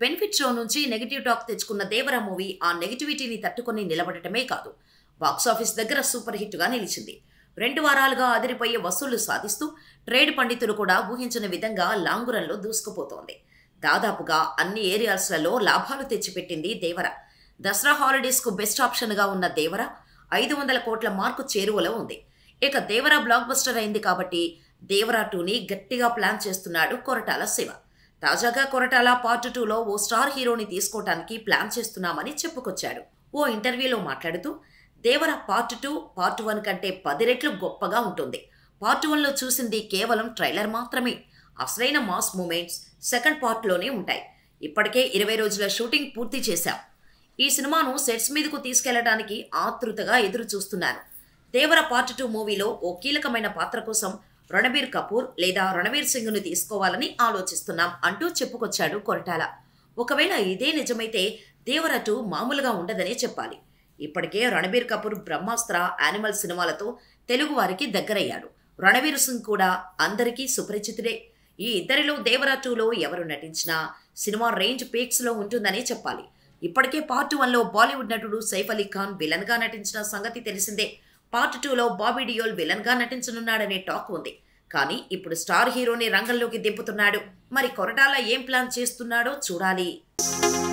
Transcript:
benefit show నుంచి negative talk తెచ్చుకున్న Devara movie ఆ నెగిటివిటీని తట్టుకొని నిలబడటమే కాదు బాక్సాఫీస్ దగ్గర సూపర్ హిట్గా నిలిచింది రెండు వారాలుగా అదిరిపోయే వసూళ్లు సాధిస్తూ ట్రేడ్ పండితులు కూడా ఊహించిన విధంగా లాంగురంలో దూసుకుపోతోంది దాదాపుగా అన్ని ఏరియాస్లలో లాభాలు తెచ్చిపెట్టింది దేవర దసరా హాలిడేస్కు బెస్ట్ ఆప్షన్గా ఉన్న దేవర ఐదు వందల కోట్ల మార్కు చేరువలో ఉంది ఇక దేవర బ్లాక్ బస్టర్ అయింది కాబట్టి దేవరా టూని గట్టిగా ప్లాన్ చేస్తున్నాడు కొరటాల శివ తాజాగా కొరటాల పార్ట్ టూలో ఓ స్టార్ హీరోని తీసుకోవటానికి ప్లాన్ చేస్తున్నామని చెప్పుకొచ్చాడు ఓ ఇంటర్వ్యూలో మాట్లాడుతూ Devara part two part one కంటే పది రెట్లు గొప్పగా ఉంటుంది పార్ట్ వన్లో చూసింది కేవలం ట్రైలర్ మాత్రమే అసలైన మాస్ మూమెంట్స్ సెకండ్ పార్ట్లోనే ఉంటాయి ఇప్పటికే ఇరవై రోజుల షూటింగ్ పూర్తి చేశాం ఈ సినిమాను సెట్స్ మీదకు తీసుకెళ్లడానికి ఆతృతగా ఎదురు చూస్తున్నాను దేవర పార్ట్ టూ మూవీలో ఓ కీలకమైన పాత్ర కోసం రణబీర్ కపూర్ లేదా రణబీర్ సింగ్ను తీసుకోవాలని ఆలోచిస్తున్నాం అంటూ చెప్పుకొచ్చాడు కొరటాల ఒకవేళ ఇదే నిజమైతే దేవర టూ మామూలుగా ఉండదనే చెప్పాలి ఇప్పటికే రణబీర్ కపూర్ బ్రహ్మాస్త్ర యానిమల్ సినిమాలతో తెలుగు వారికి దగ్గరయ్యాడు రణవీర్ సింగ్ కూడా అందరికీ సుపరిచితుడే ఈ ఇద్దరిలో దేవరా టూలో ఎవరు నటించినా సినిమా రేంజ్ పీక్స్లో ఉంటుందనే చెప్పాలి ఇప్పటికే పార్ట్ వన్లో బాలీవుడ్ నటుడు సైఫ్ అలీ ఖాన్ విలన్గా నటించిన సంగతి తెలిసిందే పార్ట్ టూలో బాబీ డియోల్ విలన్గా నటించనున్నాడనే టాక్ ఉంది కానీ ఇప్పుడు స్టార్ హీరోని రంగంలోకి దింపుతున్నాడు మరి కొరటాల ఏం ప్లాన్ చేస్తున్నాడో చూడాలి